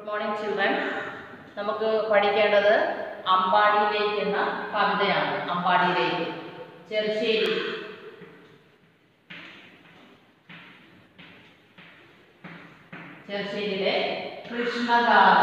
good morning children നമുക്ക് പഠിക്കേണ്ടത് അമ്പാടിയിലേക്ക് എന്ന കവിതയാണ് അമ്പാടിയിലേക്ക് ചെറുശ്ശേരി ചെറുശ്ശേരിയിലെ കൃഷ്ണഗാഥ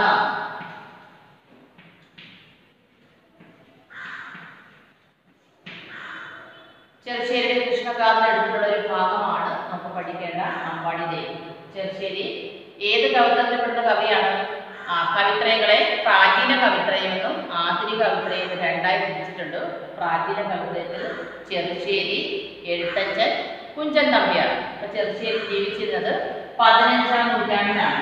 ചെറുശ്ശേരിയിലെ കൃഷ്ണഗാഥ എടുത്തിട്ടുള്ള ഒരു ഭാഗമാണ് നമുക്ക് പഠിക്കേണ്ട അമ്പാടി ദേവി ചെറുശ്ശേരി ഏത് കവിത്രത്തിൽപ്പെടുന്ന കവിയാണ് ആ കവിത്രയങ്ങളെ പ്രാചീന കവിത്രയെന്നും ആധുനിക കവിത്രയും എന്ന് രണ്ടായി തിരിച്ചിട്ടുണ്ട് പ്രാചീന കവിത്രയത്തിൽ ചെറുശ്ശേരി എഴുത്തച്ഛൻ കുഞ്ചൻ നമ്പ്യാർ അപ്പൊ ചെറുശ്ശേരി ജീവിച്ചിരുന്നത് പതിനഞ്ചാം നൂറ്റാണ്ടിലാണ്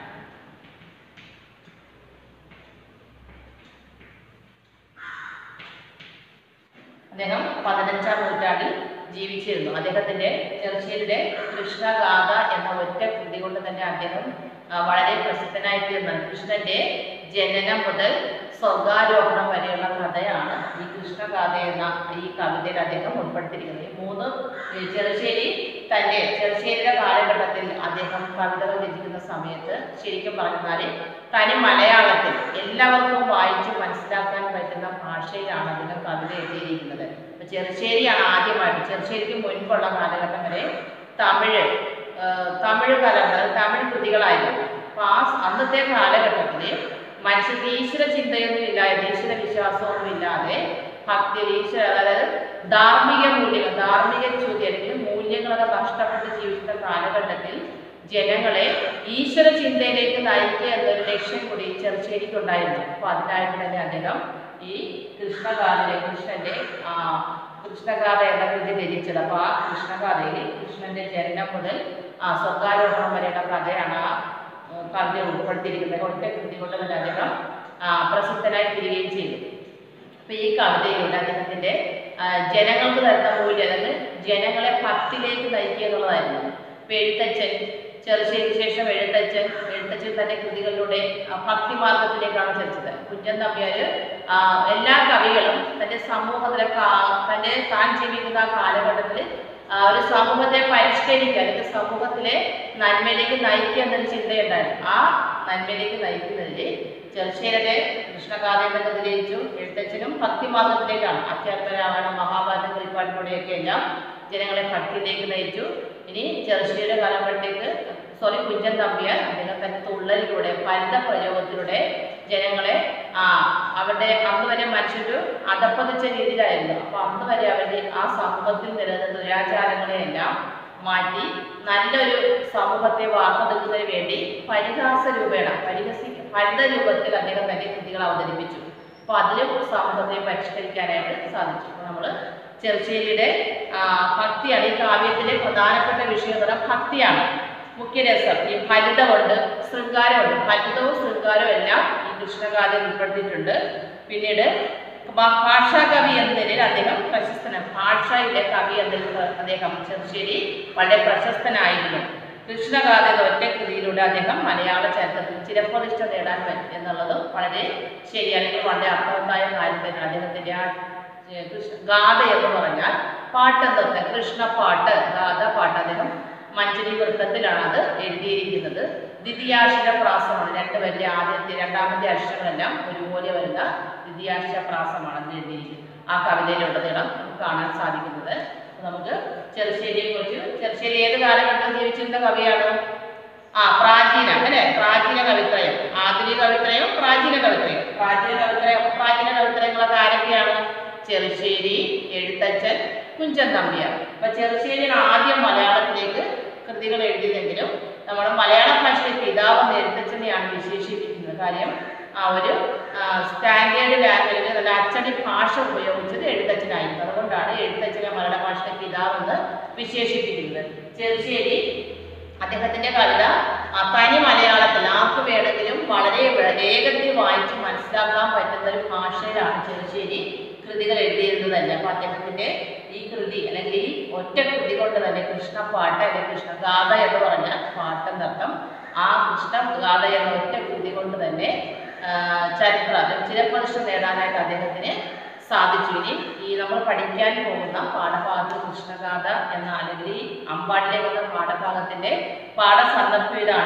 അദ്ദേഹം പതിനഞ്ചാം നൂറ്റാണ്ടിൽ ജീവിച്ചിരുന്നു അദ്ദേഹത്തിന്റെ ചെറുശ്ശേരിയുടെ കൃഷ്ണഗാഥ എന്ന ഒറ്റ കൃതി കൊണ്ട് തന്നെ അദ്ദേഹം ആ, വളരെ പ്രസിദ്ധനായി തീർന്നു കൃഷ്ണന്റെ ജനനം മുതൽ സ്വർഗാരോഹണം വരെയുള്ള കഥയാണ് ഈ കൃഷ്ണഗാഥ എന്ന ഈ കവിതയിൽ അദ്ദേഹം ഉൾപ്പെടുത്തിയിരിക്കുന്നത് ഈ മൂന്ന് ഈ ചെറുശ്ശേരി തന്റെ ചെറുശ്ശേരിയുടെ കാലഘട്ടത്തിൽ അദ്ദേഹം കവിതകൾ രചിക്കുന്ന സമയത്ത് ശരിക്കും പറഞ്ഞാൽ തനി മലയാളത്തിൽ എല്ലാവർക്കും വായിച്ച് മനസ്സിലാക്കാൻ പറ്റുന്ന ഭാഷയിലാണ് അദ്ദേഹം കവിത എഴുതിയിരിക്കുന്നത് അപ്പൊ ചെറുശ്ശേരിയാണ് ആദ്യമായിട്ട് ചെറുശ്ശേരിക്ക് മുൻപുള്ള കാലഘട്ടം വരെ തമിഴ് ആ, തമിഴ് കലകൾ തമിഴ് കൃതികളായിരുന്നു അപ്പൊ ആ സ- അന്നത്തെ കാലഘട്ടത്തിൽ മനുഷ്യർക്ക് ഈശ്വര ചിന്തയൊന്നും ഇല്ലാതെ ഈശ്വര വിശ്വാസമൊന്നും ഇല്ലാതെ ഭക്തി ഈശ്വര അതായത് ധാർമ്മിക മൂല്യങ്ങൾ ധാർമ്മിക ചോദ്യം അല്ലെങ്കിൽ മൂല്യങ്ങളൊക്കെ നഷ്ടപ്പെട്ട് ജീവിക്കുന്ന കാലഘട്ടത്തിൽ ജനങ്ങളെ ഈശ്വര ചിന്തയിലേക്ക് നയിക്കുക എന്നൊരു ലക്ഷ്യം കൂടി ചെറുശ്ശേരിക്കുണ്ടായിരുന്നു അപ്പൊ അതിനായിട്ട് തന്നെ അദ്ദേഹം ഈ കൃഷ്ണഗാഥയിലെ കൃഷ്ണന്റെ ആ കൃഷ്ണഗാഥ എന്ന കൃതി രചിച്ചത് അപ്പൊ ആ കൃഷ്ണഗാഥയിൽ കൃഷ്ണന്റെ ജനനം മുതൽ ആ സ്വർഗാരോഹണം വരെയുള്ള കഥയാണ് ആ ആ, കവിത ഉൾപ്പെടുത്തിയിരിക്കുന്നത് ഒറ്റ കൃതി കൊണ്ട് തന്നെ അദ്ദേഹം ആ, പ്രസിദ്ധനായി തീരുകയും ചെയ്തു അപ്പൊ ഈ കവിതയിലൂടെ അദ്ദേഹത്തിന്റെ ആ, ജനങ്ങൾക്ക് തരുന്ന മൂല്യം അതായത് ജനങ്ങളെ ഭക്തിയിലേക്ക് നയിക്കുക എന്നുള്ളതായിരുന്നു ഇപ്പൊ എഴുത്തച്ഛൻ ചെറുശ്ശേരി ശേഷം എഴുത്തച്ഛൻ എഴുത്തച്ഛൻ തന്റെ കൃതികളിലൂടെ ആ, ഭക്തി മാർഗത്തിലേക്കാണ് ചലിച്ചത് കുഞ്ചൻ നമ്പ്യാര് ആ, എല്ലാ കവികളും തന്റെ സമൂഹത്തിലെ കാ- തന്റെ താൻ ജീവിക്കുന്ന ആ കാലഘട്ടത്തിൽ ആ, ഒരു സമൂഹത്തെ പരിഷ്കരിക്കുക അല്ലെങ്കിൽ സമൂഹത്തിലെ നന്മയിലേക്ക് നയിക്കുക എന്നൊരു ചിന്തയുണ്ടായിരുന്നു ആ നന്മയിലേക്ക് നയിക്കുന്നതിൽ ചെറുശ്ശേരിയുടെ കൃഷ്ണഗാഥ എന്ന കൃതി രചിച്ചു എഴുത്തച്ഛനും ഭക്തിമാർഗത്തിലേക്കാണ് അധ്യാത്മരാമായണം മഹാഭാരതം കുറിപ്പാടിലൂടെയൊക്കെ എല്ലാം ജനങ്ങളെ ഭക്തിയിലേക്ക് നയിച്ചു ഇനി ചെറുശ്ശേരിയുടെ കാലഘട്ടത്തേക്ക് സോറി കുഞ്ചൻ തമ്പിയാർ അദ്ദേഹം തന്റെ തുള്ളലിലൂടെ പലിത പ്രയോഗത്തിലൂടെ ജനങ്ങളെ ആ അവരുടെ അന്ന് വരെ മനുഷ്യര് അധപ്പതിച്ച രീതിയിലായിരുന്നു അപ്പൊ അന്ന് വരെ അവരുടെ ആ സമൂഹത്തിൽ നിലനിന്ന ദുരാചാരങ്ങളെയെല്ലാം മാറ്റി നല്ലൊരു സമൂഹത്തെ വാർത്തെടുക്കുന്നതിന് വേണ്ടി പരിഹാസ രൂപേണ പരിഹസി ഹരിത രൂപത്തിൽ അദ്ദേഹം തന്റെ കൃതികൾ അവതരിപ്പിച്ചു അപ്പൊ അതിലും സമൂഹത്തെ പരിഷ്കരിക്കാനായിട്ട് സാധിച്ചു അപ്പൊ നമ്മള് ചെറുശ്ശേരിയുടെ ആ, ഭക്തിയാണ് ഈ കാവ്യത്തിലെ പ്രധാനപ്പെട്ട വിഷയം എന്ന് പറഞ്ഞാൽ ഭക്തിയാണ് മുഖ്യരസം ഈ ഫലിതമുണ്ട് ശൃംഗാരമുണ്ട് ഫലിതവും ശൃംഗാരവും എല്ലാം ഈ കൃഷ്ണഗാഥയിൽ ഉൾപ്പെടുത്തിയിട്ടുണ്ട് പിന്നീട് ഭ- ഭാഷാകവി എന്ന നിലയിൽ അദ്ദേഹം പ്രശസ്തനാണ് ഭാഷയിലെ കവി എന്ന നിലയിൽ അദ്ദേഹം ചെറുശ്ശേരി വളരെ പ്രശസ്തനായിരുന്നു കൃഷ്ണഗാഥ എന്ന ഒറ്റ കൃതിയിലൂടെ അദ്ദേഹം മലയാള ചരിത്രത്തിൽ ചിരപ്രതിഷ്ഠ നേടാൻ പറ്റും എന്നുള്ളത് വളരെ ശരിയാണ് അല്ലെങ്കിൽ വളരെ അർത്ഥവത്തായ കാര്യം തന്നെ അദ്ദേഹത്തിന്റെ ആ ഏ, കൃഷ്ണ ഗാഥ എന്ന് പറഞ്ഞാൽ പാട്ടെന്നൊക്കെ കൃഷ്ണപ്പാട്ട് ഗാഥ പാട്ട് അദ്ദേഹം മഞ്ചരി വൃത്തത്തിലാണ് അത് എഴുതിയിരിക്കുന്നത് ദ്വിതീയാക്ഷര പ്രാസമാണ് രണ്ട് വലിയ ആദ്യത്തെ രണ്ടാമത്തെ അക്ഷരങ്ങളെല്ലാം ഒരുപോലെ വരുന്ന ദ്വിതീയാക്ഷര പ്രാസമാണ് അത് എഴുതിയിരിക്കുന്നത് ആ കവിതയിലുടനീളം നമുക്ക് കാണാൻ സാധിക്കുന്നത് അപ്പൊ നമുക്ക് ചെറുശ്ശേരിയെ കുറിച്ച് ചെറുശ്ശേരി ഏത് കാലഘട്ടത്തിൽ ജീവിച്ചിരുന്ന കവിയാണ് ആ പ്രാചീന അല്ലെ പ്രാചീന കവിത്രയം ആധുനിക കവിത്രയം പ്രാചീന കവിത്രയം പ്രാചീന കവിത്രയം പ്രാചീന കവിത്രയങ്ങളൊക്കെ ആരൊക്കെയാണ് ചെറുശ്ശേരി എഴുത്തച്ഛൻ കുഞ്ചൻ നമ്പ്യാർ അപ്പൊ ചെറുശ്ശേരിയാണ് ആദ്യം മലയാളത്തിലേക്ക് കൃതികൾ എഴുതിയതെങ്കിലും നമ്മുടെ മലയാള ഭാഷയുടെ പിതാവ് എന്ന എഴുത്തച്ഛനെയാണ് വിശേഷിപ്പിക്കുന്നത് കാര്യം ആ ഒരു സ്റ്റാൻഡേർഡ് ലാംഗ്വേജ് നല്ല അച്ചടി ഭാഷ ഉപയോഗിച്ചത് എഴുത്തച്ഛനായിരുന്നു അതുകൊണ്ടാണ് എഴുത്തച്ഛനെ മലയാള ഭാഷയുടെ പിതാവ് എന്ന് വിശേഷിപ്പിക്കുന്നത് ചെറുശ്ശേരി അദ്ദേഹത്തിന്റെ കവിത ആ, തനി മലയാളത്തിൽ ആർക്ക് വേണമെങ്കിലും വളരെ വേ- വേഗത്തിൽ വായിച്ച് മനസ്സിലാക്കാൻ പറ്റുന്ന ഒരു ഭാഷയിലാണ് ചെറുശ്ശേരി കൃതികൾ എഴുതിയിരുന്നതല്ല അപ്പൊ അദ്ദേഹത്തിന്റെ ഈ കൃതി അല്ലെങ്കിൽ ഈ ഒറ്റ കൃതി കൊണ്ട് തന്നെ കൃഷ്ണപ്പാട്ട് അല്ലെങ്കിൽ കൃഷ്ണഗാഥ എന്ന് പറഞ്ഞ പാട്ടെന്നർത്ഥം ആ കൃഷ്ണഗാഥ എന്ന ഒറ്റ കൃതി കൊണ്ട് തന്നെ ആ, ചരിത്ര അല്ലെങ്കിൽ ചിരപ്രതിഷ്ഠ നേടാനായിട്ട് അദ്ദേഹത്തിന് സാധിച്ചു ഇനി ഈ നമ്മൾ പഠിക്കാൻ പോകുന്ന പാഠഭാഗത്ത് കൃഷ്ണഗാഥ എന്ന അല്ലെങ്കിൽ ഈ അമ്പാടിലെ വന്ന പാഠഭാഗത്തിന്റെ പാഠസന്ദർഭം ഇതാണ്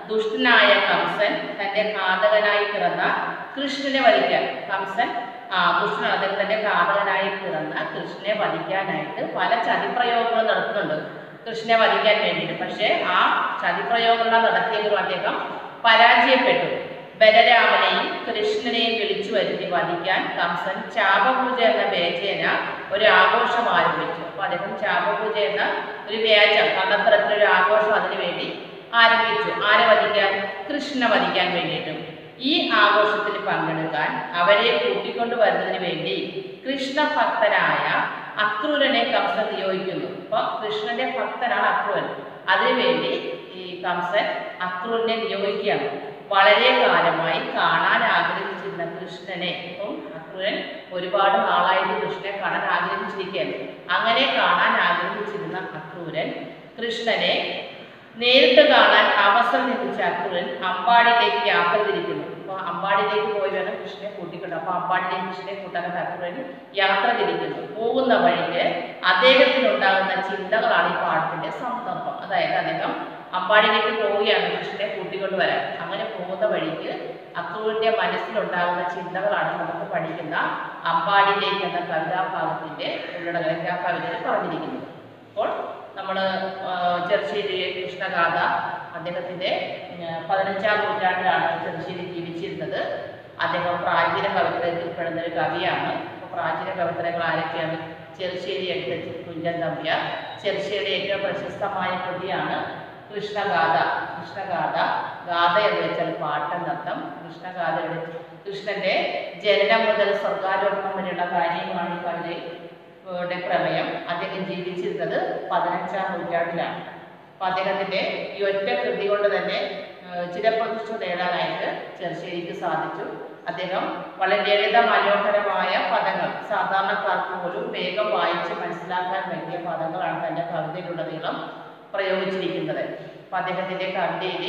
ദുഷ്ടനായ കംസൻ തന്റെ ഘാതകനായി പിറന്ന കൃഷ്ണനെ വധിക്കാൻ കംസൻ ആ കൃഷ്ണൻ അദ്ദേഹം തന്റെ ഘാതകനായി പിറന്ന കൃഷ്ണനെ വധിക്കാനായിട്ട് പല ചതിപ്രയോഗങ്ങളും നടത്തുന്നുണ്ട് കൃഷ്ണനെ വധിക്കാൻ വേണ്ടിയിട്ട് പക്ഷേ ആ ചതിപ്രയോഗങ്ങൾ നടത്തിയെങ്കിലും അദ്ദേഹം പരാജയപ്പെട്ടു ബലരാമനെയും കൃഷ്ണനെയും വിളിച്ചു വരുത്തി വധിക്കാൻ കംസൻ ചാപപൂജ എന്ന വേചേന ഒരു ആഘോഷം ആരംഭിച്ചു അപ്പൊ അദ്ദേഹം ചാപപൂജ എന്ന ഒരു വ്യാജം കള്ളത്തരത്തിലൊരു ആഘോഷം അതിനു വേണ്ടി ആരംഭിച്ചു ആരെ വധിക്കാൻ കൃഷ്ണനെ വധിക്കാൻ വേണ്ടിയിട്ടും ഈ ആഘോഷത്തിൽ പങ്കെടുക്കാൻ അവരെ കൂട്ടിക്കൊണ്ടു വരുന്നതിന് വേണ്ടി കൃഷ്ണഭക്തനായ അക്രൂരനെ കംസൻ നിയോഗിക്കുന്നു അപ്പൊ കൃഷ്ണന്റെ ഭക്തനാണ് അക്രൂരൻ അതിനുവേണ്ടി ഈ കംസൻ അക്രൂരനെ നിയോഗിക്കുകയാണ് വളരെ കാലമായി കാണാൻ ആഗ്രഹിച്ചിരുന്ന കൃഷ്ണനെ ഇപ്പം അക്രൂരൻ ഒരുപാട് നാളായിട്ട് കൃഷ്ണനെ കാണാൻ ആഗ്രഹിച്ചിരിക്കുകയാണ് അങ്ങനെ കാണാൻ ആഗ്രഹിച്ചിരുന്ന അക്രൂരൻ കൃഷ്ണനെ നേരിട്ട് കാണാൻ അവസരം ലഭിച്ച അക്രൂരൻ അമ്പാടിയിലേക്ക് യാത്ര തിരിക്കുന്നു അപ്പോൾ അമ്പാടിയിലേക്ക് പോയി വേണം കൃഷ്ണനെ കൂട്ടിക്കൊണ്ട് അപ്പോൾ അമ്പാടിയിലേക്ക് കൃഷ്ണനെ കൂട്ടാനായിട്ട് അക്രൂരൻ യാത്ര തിരിക്കുന്നു പോകുന്ന വഴിക്ക് അദ്ദേഹത്തിനുണ്ടാകുന്ന ചിന്തകളാണ് ഈ പാഠത്തിന്റെ സന്ദർഭം അതായത് അദ്ദേഹം അമ്പാടിയിലേക്ക് പോവുകയാണ് കൃഷ്ണനെ കൂട്ടിക്കൊണ്ട് വരാൻ അങ്ങനെ പോകുന്ന വഴിക്ക് അക്രൂരിന്റെ മനസ്സിലുണ്ടാകുന്ന ചിന്തകളാണ് നമുക്ക് പഠിക്കുന്ന അമ്പാടിയിലേക്ക് എന്ന കവിതാഭാഗത്തിന്റെ ഉള്ളടക്കം ആ കവിതയിൽ പറഞ്ഞിരിക്കുന്നത് അപ്പോൾ നമ്മൾ ചെറുശ്ശേരി കൃഷ്ണഗാഥ അദ്ദേഹത്തിന്റെ ഉം, പതിനഞ്ചാം നൂറ്റാണ്ടിലാണ് ചെറുശ്ശേരി ജീവിച്ചിരുന്നത് അദ്ദേഹം പ്രാചീന കവിത്രത്തിൽ പെടുന്ന ഒരു കവിയാണ് അപ്പോൾ പ്രാചീന കവിത്രകൾ ആരൊക്കെയാണ് ചെറുശ്ശേരി എഴുത്തച്ഛൻ കുഞ്ചൻ നമ്പ്യാർ ചെറുശ്ശേരിയുടെ ഏറ്റവും പ്രശസ്തമായ കൃതിയാണ് കൃഷ്ണഗാഥ കൃഷ്ണഗാഥ ഗാഥ എന്ന് വെച്ചാൽ പാട്ടെന്നർത്ഥം കൃഷ്ണഗാഥയുടെ കൃഷ്ണന്റെ ജനനം മുതൽ സ്വർഗാരോപണം വരെയുള്ള കാര്യങ്ങളാണ് ഈ കവിതയിൽ യുടെ പ്രമേയം അദ്ദേഹം ജീവിച്ചിരുന്നത് പതിനഞ്ചാം നൂറ്റാണ്ടിലാണ് അപ്പൊ അദ്ദേഹത്തിന്റെ ഈ ഒറ്റ കൃതി കൊണ്ട് തന്നെ ഏഹ്, ചിരപ്രതിഷ്ഠ നേടാനായിട്ട് ചെറുശ്ശേരിക്ക് സാധിച്ചു അദ്ദേഹം വളരെ ലളിത മനോഹരമായ പദങ്ങൾ സാധാരണക്കാർക്ക് പോലും വേഗം വായിച്ച് മനസ്സിലാക്കാൻ പറ്റിയ പദങ്ങളാണ് തന്റെ കവിതയിലുടനീളം പ്രയോഗിച്ചിരിക്കുന്നത് അപ്പൊ അദ്ദേഹത്തിന്റെ കവിതയിൽ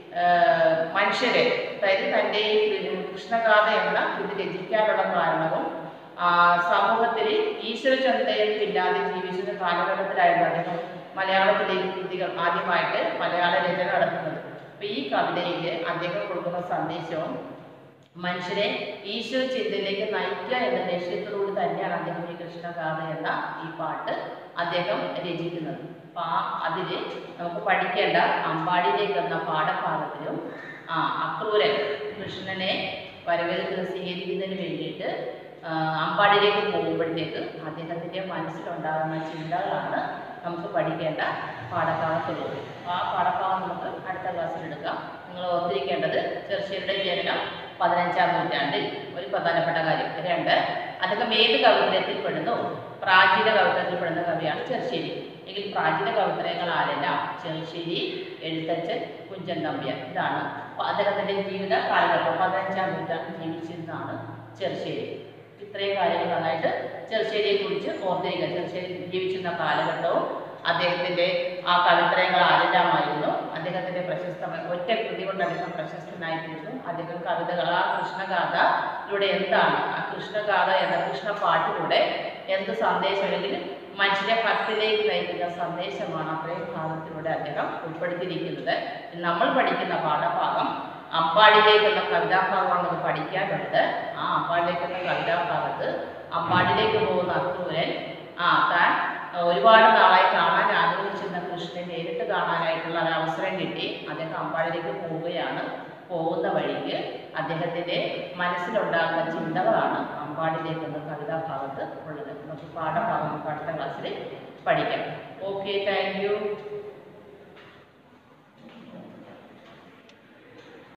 മനുഷ്യരെ അതായത് തന്റെ ഈ കൃഷ്ണഗാഥ എന്ന കൃതി രചിക്കാനുള്ള കാരണവും ആ, സമൂഹത്തിൽ ഈശ്വരചന്തയില്ലാതെ ജീവിച്ചിരുന്ന കാലഘട്ടത്തിലായിരുന്നു അദ്ദേഹം മലയാളത്തിലെ ഈ കൃതികൾ ആദ്യമായിട്ട് മലയാള രചന നടത്തുന്നത് അപ്പൊ ഈ കവിതയിൽ അദ്ദേഹം കൊടുക്കുന്ന സന്ദേശവും മനുഷ്യരെ ഈശ്വര ചിന്തയിലേക്ക് നയിക്കുക എന്ന ലക്ഷ്യത്തോടുകൂടി തന്നെയാണ് അദ്ദേഹം ഈ കൃഷ്ണഗാഥ എന്ന ഈ പാട്ട് അദ്ദേഹം രചിക്കുന്നത് അപ്പൊ ആ അതില് നമുക്ക് പഠിക്കേണ്ട അമ്പാടിയിലേക്ക് എന്ന പാഠഭാഗത്തിലും ആ അക്രൂരൻ കൃഷ്ണനെ വരവേൽക്കുന്ന സ്വീകരിക്കുന്നതിന് വേണ്ടിയിട്ട് ആ, അമ്പാടിയിലേക്ക് പോകുമ്പോഴത്തേക്ക് അദ്ദേഹത്തിൻ്റെ മനസ്സിലുണ്ടാകുന്ന ചിന്തകളാണ് നമുക്ക് പഠിക്കേണ്ട പാഠഭാഗത്തുള്ളത് അപ്പോൾ ആ പാഠഭാഗം നമുക്ക് അടുത്ത ക്ലാസ്സിൽ എടുക്കാം നിങ്ങൾ ഓർത്തിരിക്കേണ്ടത് ചെറുശ്ശേരിയുടെ ജനനം പതിനഞ്ചാം നൂറ്റാണ്ടിൽ ഒരു പ്രധാനപ്പെട്ട കാര്യം രണ്ട് അദ്ദേഹം ഏത് കവിത്രയത്തിൽ പെടുന്നു പ്രാചീന കവിത്രത്തിൽ പെടുന്ന കവിയാണ് ചെറുശ്ശേരി എങ്കിൽ പ്രാചീന കവിത്രയങ്ങൾ ആരെല്ലാം ചെറുശ്ശേരി എഴുത്തച്ഛൻ കുഞ്ചൻ നമ്പ്യാർ ഇതാണ് അപ്പൊ അദ്ദേഹത്തിന്റെ ജീവിത കാലഘട്ടം പതിനഞ്ചാം നൂറ്റാണ്ടിൽ ജീവിച്ചിരുന്നതാണ് ചെറുശ്ശേരി ഇത്രയും കാര്യങ്ങൾ നന്നായിട്ട് ചെറുശ്ശേരിയെ കുറിച്ച് ഓർത്തിരിക്കുക ചെറുശ്ശേരി ജീവിച്ചിരുന്ന കാലഘട്ടവും അദ്ദേഹത്തിന്റെ ആ കവിത്രയങ്ങൾ ആരെല്ലാമായിരുന്നു അദ്ദേഹത്തിന്റെ പ്രശസ്തമായ ഒറ്റ കൃതി കൊണ്ട് അദ്ദേഹം പ്രശസ്തനായിത്തീർന്നു അദ്ദേഹം കവിതകൾ ആ കൃഷ്ണഗാഥയിലൂടെ എന്താണ് ആ കൃഷ്ണഗാഥ എന്ന കൃഷ്ണപാട്ടിലൂടെ എന്ത് സന്ദേശം അല്ലെങ്കിൽ മനുഷ്യരെ ഭക്തിയിലേക്ക് നയിക്കുന്ന സന്ദേശമാണ് അത്രയും ഭാഗത്തിലൂടെ അദ്ദേഹം ഉൾപ്പെടുത്തിയിരിക്കുന്നത് നമ്മൾ പഠിക്കുന്ന പാഠഭാഗം അമ്പാടിലേക്ക് എന്ന കവിതാഭാഗമാണ് നമുക്ക് പഠിക്കാനുള്ളത് ആ അമ്പാടിലേക്ക് എന്ന കവിതാഭാഗത്ത് അമ്പാടിലേക്ക് പോകുന്ന അക്രൂരൻ ആ താൻ ഒരുപാട് നാളായി കാണാൻ ആഗ്രഹിച്ചിരുന്ന കൃഷ്ണനെ നേരിട്ട് കാണാനായിട്ടുള്ള ഒരു അവസരം കിട്ടി അദ്ദേഹം അമ്പാടിലേക്ക് പോവുകയാണ് പോകുന്ന വഴിക്ക് അദ്ദേഹത്തിന്റെ മനസ്സിലുണ്ടാകുന്ന ചിന്തകളാണ് അമ്പാടിലേക്ക് എന്ന കവിതാഭാഗത്ത് ഉള്ളത് നമുക്ക് പാഠഭാഗം നമുക്ക് അടുത്ത ക്ലാസ്സിൽ പഠിക്കാം ഓക്കെ താങ്ക് യു